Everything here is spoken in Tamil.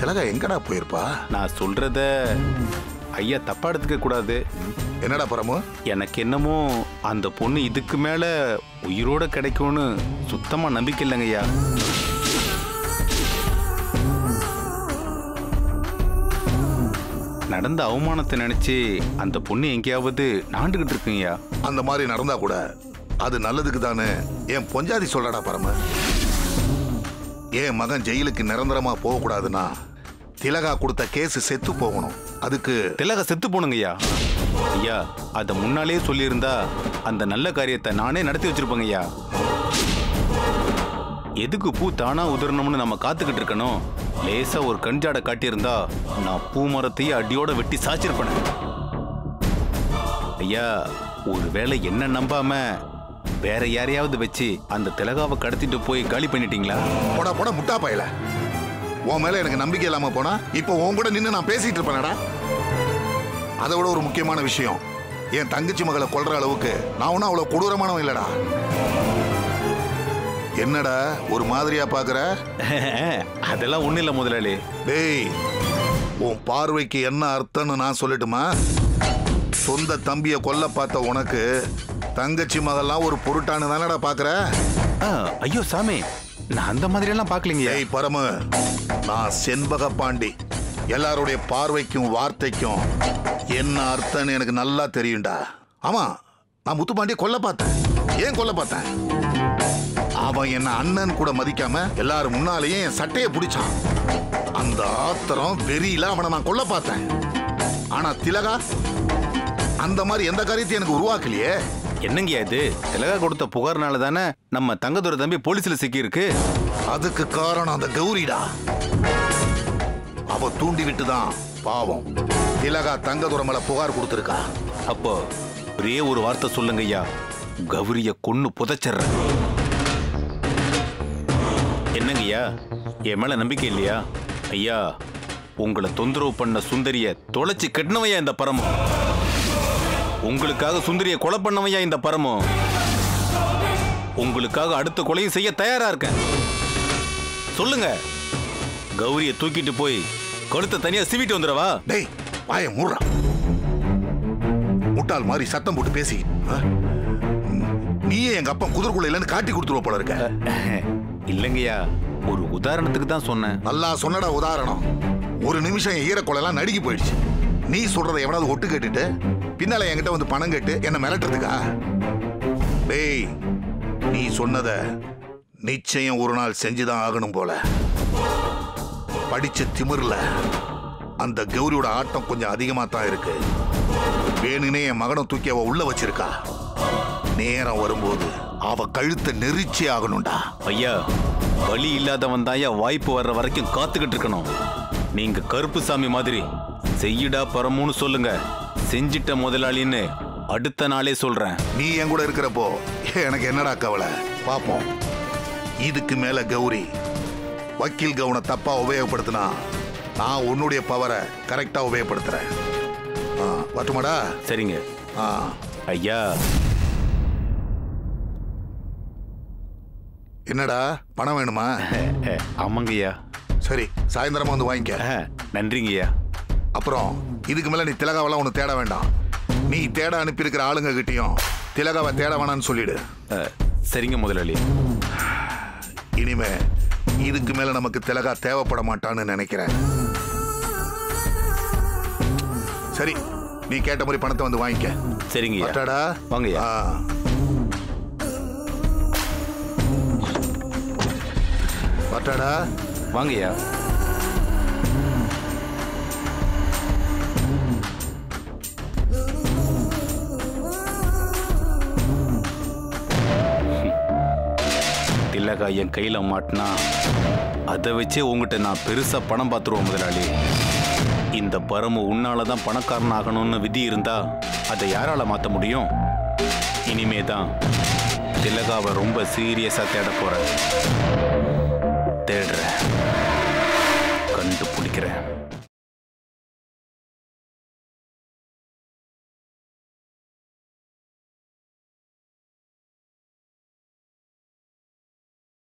திலகா எங்கடா போயிருப்பா நான் சொல்றத ஐயா தப்பா எடுத்துக்க கூடாது என்னடா பரமு எனக்கு என்னமோ அந்த பொண்ணு இதுக்கு மேல உயிரோட கிடைக்கும்னு சுத்தமா நம்பிக்கை இல்லைங்க ஐயா நடந்த அவமானத்தை நினைச்சு அந்த பொண்ணு எங்கேயாவது நாண்டுகிட்டு இருக்குங்கய்யா அந்த மாதிரி நடந்தா கூட அது நல்லதுக்கு தானே என் பொஞ்சாதி சொல்லடா பரம என் மகன் ஜெயிலுக்கு நிரந்தரமா போகக்கூடாதுன்னா திலகா கொடுத்த கேஸ் செத்து போகணும் அதுக்கு திலக செத்து போனுங்க ஐயா ஐயா அதை முன்னாலே சொல்லியிருந்தா அந்த நல்ல காரியத்தை நானே நடத்தி வச்சிருப்பேங்க ஐயா எதுக்கு பூ தானா உதிரணும்னு நம்ம காத்துக்கிட்டு இருக்கணும் லேசா ஒரு கஞ்சாடை காட்டியிருந்தா நான் பூ மரத்தையே அடியோட வெட்டி சாச்சிருப்பேன் ஐயா ஒருவேளை என்ன நம்பாம வேற யாரையாவது வச்சு அந்த திலகாவை கடத்திட்டு போய் காலி பண்ணிட்டீங்களா போடா போடா முட்டா பயல உன் மேல எனக்கு நம்பிக்கை இல்லாம போனா இப்போ உன் கூட நின்று நான் பேசிட்டு இருப்பேனடா அதை விட ஒரு முக்கியமான விஷயம் என் தங்கச்சி மகளை கொல்ற அளவுக்கு நான் ஒன்றும் அவ்வளோ கொடூரமானவன் இல்லடா என்னடா ஒரு மாதிரியா பாக்குற அதெல்லாம் ஒண்ணு இல்ல முதலாளி டேய் உன் பார்வைக்கு என்ன அர்த்தம்னு நான் சொல்லட்டுமா சொந்த தம்பிய கொல்ல பார்த்த உனக்கு தங்கச்சி மகள்லாம் ஒரு பொருட்டானு தானடா பாக்குற ஆ, ஐயோ சாமி நான் அந்த மாதிரி எல்லாம் பாக்கலீங்க ஏய் பரமு நான் செண்பக பாண்டி எல்லாருடைய பார்வைக்கும் வார்த்தைக்கும் என்ன அர்த்தம்னு எனக்கு நல்லா தெரியும்டா ஆமா நான் முத்துப்பாண்டிய கொல்ல பார்த்தேன் ஏன் கொல்ல பார்த்தேன் அவன் என்ன அண்ணன் கூட மதிக்காம எல்லாரும் முன்னாலேயே என் சட்டையை பிடிச்சான் அந்த ஆத்திரம் வெறியில அவனை நான் கொல்ல பார்த்தேன் ஆனா திலகா அந்த மாதிரி எந்த காரியத்தையும் எனக்கு உருவாக்கலையே என்னங்கய்யா இது திலகா கொடுத்த புகார்னால தானே நம்ம தங்கதுரை தம்பி போலீஸ்ல சிக்கி இருக்கு அதுக்கு காரணம் அந்த கௌரிடா அவ தூண்டி விட்டுதான் பாவம் திலகா தங்கதுரை மேல புகார் கொடுத்திருக்கா அப்போ ஒரே ஒரு வார்த்தை சொல்லுங்க ஐயா கௌரிய கொன்னு புதைச்சிடுறேன் என்னங்கய்யா என் மேல நம்பிக்கை இல்லையா ஐயா உங்களை தொந்தரவு பண்ண சுந்தரிய தொலைச்சு கட்டினவையா இந்த பரமம் உங்களுக்காக சுந்தரிய கொலை பண்ணவையா இந்த பரமம் உங்களுக்காக அடுத்த கொலையும் செய்ய தயாரா இருக்கேன் சொல்லுங்க கௌரிய தூக்கிட்டு போய் கழுத்தை தனியா சிவிட்டு வந்துடவா டேய் வாய மூடுறா முட்டாள் மாதிரி சத்தம் போட்டு பேசி ஆ? நீயே எங்க அப்பா குதிரைக்குள்ள இல்லைன்னு காட்டி கொடுத்துருவ போல இருக்க இல்லைங்கய்யா ஒரு உதாரணத்துக்கு தான் சொன்னேன் நல்லா சொன்னடா உதாரணம் ஒரு நிமிஷம் என் ஈரக்குலையெல்லாம் நடுங்கி போயிடுச்சு நீ சொல்றதை எவனாவது ஒட்டு கேட்டுட்டு பின்னால என்கிட்ட வந்து பணம் கேட்டு என்ன மிரட்டுறதுக்கா டேய் நீ சொன்னத நிச்சயம் ஒரு நாள் செஞ்சுதான் ஆகணும் போல படிச்ச திமிர்ல அந்த கௌரியோட ஆட்டம் கொஞ்சம் அதிகமா தான் இருக்கு வேணுனே என் மகனை தூக்கி அவ உள்ள வச்சிருக்கா நேரம் வரும்போது அவ கழுத்தை நெரிச்சே ஆகணும்டா ஐயா வழி இல்லாதவன் தாயா வாய்ப்பு வர்ற வரைக்கும் காத்துக்கிட்டு இருக்கணும் நீங்க கருப்பு சாமி மாதிரி செய்யுடா பரமுன்னு சொல்லுங்க செஞ்சிட்ட முதலாளின்னு அடுத்த நாளே சொல்றேன் நீ என் கூட இருக்கிறப்போ எனக்கு என்னடா கவலை பாப்போம் இதுக்கு மேல கௌரி வக்கீல் கவுனை தப்பா உபயோகப்படுத்தினா நான் உன்னுடைய பவரை கரெக்டா உபயோகப்படுத்துறேன் ஆ, வரட்டுமாடா சரிங்க ஆ ஐயா என்னடா பணம் வேணுமா அஹ், அஹ், ஆமாங்கய்யா சரி சாயந்தரமா வந்து வாங்கிக்க அஹ், நன்றிங்கய்யா அப்புறம் இதுக்கு மேல நீ திலகாவெல்லாம் ஒன்று தேட வேண்டாம் நீ தேட அனுப்பியிருக்கிற ஆளுங்க கிட்டயும் திலகாவை தேட வேணாம்னு சொல்லிடு அஹ், சரிங்க முதலாளி இனிமே இதுக்கு மேல நமக்கு திலகா தேவைப்பட மாட்டான்னு நினைக்கிறேன் சரி நீ கேட்ட மாதிரி பணத்தை வந்து வாங்கிக்க சரிங்கய்யா பட்டாடா வாங்கய்யா ஆ. பட்டாடா வாங்கய்யா திலகா என் கையில மாட்டினா அதை வச்சே உங்ககிட்ட நான் பெருசா பணம் பார்த்துருவோம் முதலாளி இந்த பரமு உன்னால தான் பணக்காரன் ஆகணும்னு விதி இருந்தா அதை யாரால மாத்த முடியும் இனிமே தான் திலகாவை ரொம்ப சீரியஸா தேட போறேன் தேடுறேன்